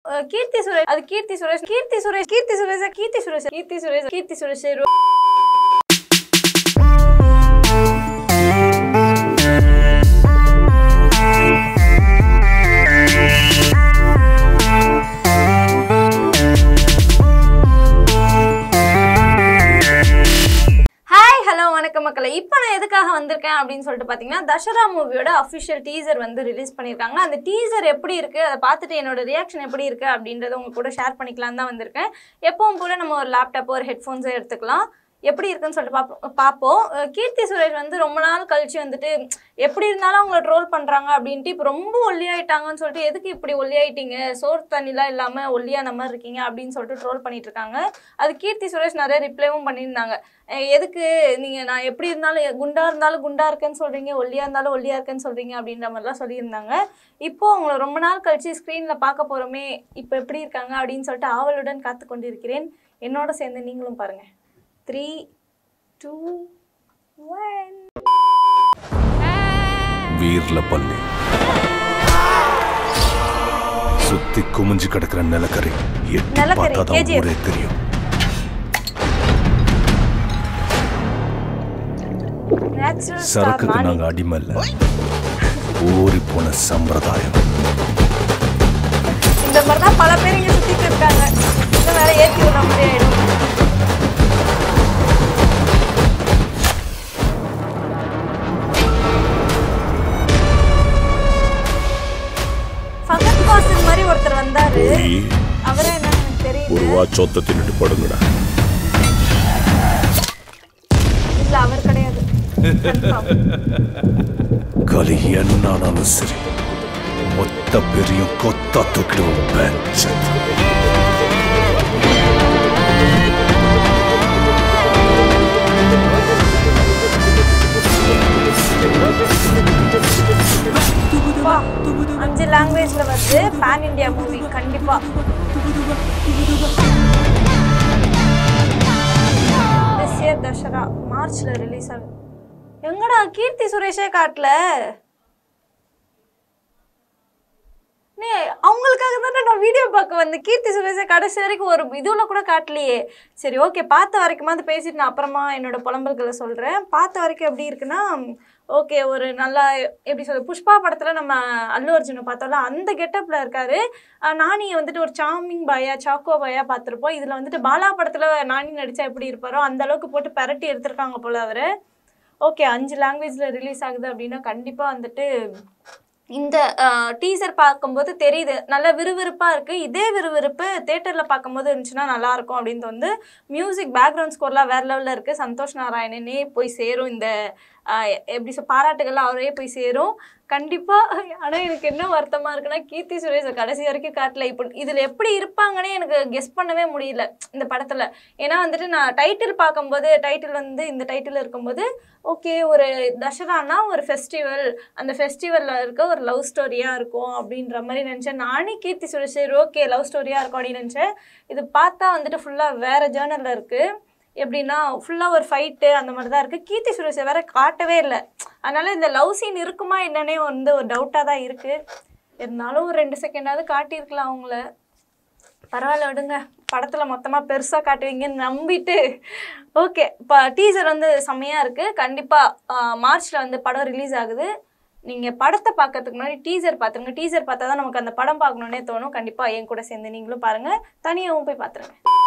அஹ், கீர்த்தி சுரேஷ் அது Keerthy Suresh Keerthy Suresh Keerthy Suresh Keerthy Suresh Keerthy Suresh Keerthy Suresh hi hello வணக்கம் மக்களே இப்போ நான் எதுக்காக வந்திருக்கேன் அப்படின்னு சொல்லிட்டு பார்த்தீங்கன்னா தசரா மூவியோட அஃபிஷியல் டீசர் வந்து ரிலீஸ் பண்ணியிருக்காங்க அந்த டீசர் எப்படி இருக்குது அதை பார்த்துட்டு என்னோட ரியாக்ஷன் எப்படி இருக்குது அப்படின்றத உங்க கூட ஷேர் பண்ணிக்கலாம் தான் வந்திருக்கேன் எப்பவும் போல நம்ம ஒரு லேப்டாப் ஒரு ஹெட்ஃபோன்ஸை எடுத்துக்கலாம் எப்படி இருக்குன்னு சொல்லிட்டு பார்ப்போம் பார்ப்போம் அஹ் கீர்த்தி சுரேஷ் வந்து ரொம்ப நாள் கழிச்சு வந்துட்டு எப்படி இருந்தாலும் அவங்கள ட்ரோல் பண்ணுறாங்க அப்படின்ட்டு இப்போ ரொம்ப ஒல்லியாயிட்டாங்கன்னு சொல்லிட்டு எதுக்கு இப்படி ஒல்லியாயிட்டீங்க சோறு தண்ணிலாம் இல்லாமல் ஒல்லியான மாதிரி இருக்கீங்க அப்படின்னு சொல்லிட்டு ட்ரோல் பண்ணிட்டு இருக்காங்க அது கீர்த்தி சுரேஷ் நிறைய ரிப்ளைவும் பண்ணியிருந்தாங்க அஹ் எதுக்கு நீங்கள் நான் எப்படி இருந்தாலும் குண்டா இருந்தாலும் குண்டா இருக்கேன்னு சொல்கிறீங்க ஒல்லியா இருந்தாலும் ஒல்லியா இருக்கேன்னு சொல்கிறீங்க அப்படின்ற மாதிரிலாம் சொல்லியிருந்தாங்க இப்போ அவங்கள ரொம்ப நாள் கழிச்சு ஸ்க்ரீனில் பார்க்க போகிறோமே இப்போ எப்படி இருக்காங்க அப்படின்னு சொல்லிட்டு ஆவலுடன் காத்து கொண்டிருக்கிறேன் என்னோட சேர்ந்து நீங்களும் பாருங்க த்ரீ டூ ஒன் வீர்ல பள்ளி சுத்தி குமிஞ்சு கிடக்குற நிலக்கரி எட்டி நிலக்கரி, பார்த்தாதான் KGF. ஊரே தெரியும் நேச்சுரல் ஸ்டார் சரக்குக்கு நானி நாங்க அடிமை இல்ல ஊறி போன சம்பிரதாயம் இந்த மாதிரி தான் பல பேர் இங்கே சுற்றிட்டு இருக்காங்க இன்னும் வேற ஏற்றி விடுற மாதிரி ஆயிடும் ஃபகத் பாசில் மாதிரி ஒருத்தர் வந்தாரு அவரே என்ன எனக்கு தெரியல வாச்சோத்த தின்னுட்டு படுங்கடா இல்ல அவர் கிடையாது Confirm. களி என்னானாலும் சரி மொத்த பெரிய கொத்தா தூக்கிடுவோம் பெஞ்சத். வா, அஞ்சு லாங்குவேஜ்ல வருது பேன் இந்தியா மூவி கண்டிப்பா This year தசரா மார்ச்ல ரிலீஸ் ஆகுது எங்கடா கீர்த்தி சுரேஷே காட்டல நீ அவங்களுக்காக தானே நான் வீடியோ பார்க்க வந்தேன் கீர்த்தி சுரேஷை கடைசி வரைக்கும் ஒரு இதுவில் கூட காட்டலையே சரி ஓகே பார்த்த வரைக்குமாவது பேசிட்டு நான் அப்புறமா என்னோட புலம்பல்களை சொல்கிறேன் பார்த்த வரைக்கும் எப்படி இருக்குன்னா ஓகே ஒரு நல்லா எப்படி சொல்ல புஷ்பா படத்தில் நம்ம அல்லு அர்ஜுனை பார்த்தோம்ல அந்த கெட்டப்பில் இருக்காரு அஹ் நானியை வந்துட்டு ஒரு சாமிங் பாயா சாக்கோ பாயா பார்த்துருப்போம் இதில் வந்துட்டு பாலா படத்தில் நானி நடித்தா எப்படி இருப்பாரோ அந்த அளவுக்கு போட்டு பரட்டி எடுத்திருக்காங்க போல அவர் ஓகே அஞ்சு லாங்குவேஜில் ரிலீஸ் ஆகுது அப்படின்னா கண்டிப்பாக வந்துட்டு இந்த டீசர் பார்க்கும்போது தெரியுது நல்ல விறுவிறுப்பாக இருக்குது இதே விறுவிறுப்பு தேட்டரில் பார்க்கும்போது இருந்துச்சுன்னா நல்லா இருக்கும் அப்படின்னு வந்து மியூசிக் பேக்ரவுண்ட் ஸ்கோர்லாம் வேறு லெவலில் இருக்குது சந்தோஷ் நாராயணனே போய் சேரும் இந்த ஆஹ் எப்படி சொல் பாராட்டுகள்லாம் அவரே போய் சேரும் கண்டிப்பாக ஆனால் எனக்கு என்ன வருத்தமாக இருக்குன்னா கீர்த்தி சுரேஷை கடைசி வரைக்கும் காட்டல இப்போ இதில் எப்படி இருப்பாங்கன்னே எனக்கு கெஸ் பண்ணவே முடியல இந்த படத்தில் ஏன்னா வந்துட்டு நான் டைட்டில் பார்க்கும்போது டைட்டில் வந்து இந்த டைட்டில் இருக்கும்போது ஓகே ஒரு தசரானா ஒரு ஃபெஸ்டிவல் அந்த ஃபெஸ்டிவலில் இருக்க ஒரு லவ் ஸ்டோரியாக இருக்கும் அப்படின்ற மாதிரி நினச்சேன் நானே கீர்த்தி சுரேஷ் சரி ஓகே லவ் ஸ்டோரியாக இருக்கும் அப்படின்னு நினச்சேன் இது பார்த்தா வந்துட்டு ஃபுல்லாக வேறு ஜேர்னலில் இருக்குது எப்படின்னா ஃபுல்லாக ஒரு ஃபைட்டு அந்த மாதிரி தான் இருக்குது கீர்த்தி சுரேஷை வேற காட்டவே இல்லை அதனால் இந்த லவ் சீன் இருக்குமா என்னன்னே வந்து ஒரு டவுட்டாக தான் இருக்குது இருந்தாலும் ஒரு ரெண்டு செகண்டாவது காட்டியிருக்கலாம் அவங்கள பரவாயில்ல விடுங்க படத்தில் மொத்தமாக பெருசாக காட்டுவீங்கன்னு நம்பிட்டு ஓகே இப்போ டீசர் வந்து செம்மையாக இருக்குது கண்டிப்பாக மார்ச்சில் வந்து படம் ரிலீஸ் ஆகுது நீங்கள் படத்தை பார்க்கறதுக்கு முன்னாடி டீசர் பார்த்துருங்க டீசர் பார்த்தா தான் நமக்கு அந்த படம் பார்க்கணுன்னே தோணும் கண்டிப்பாக என் கூட சேர்ந்து நீங்களும் பாருங்கள் தனியாகவும் போய் பார்த்துருங்க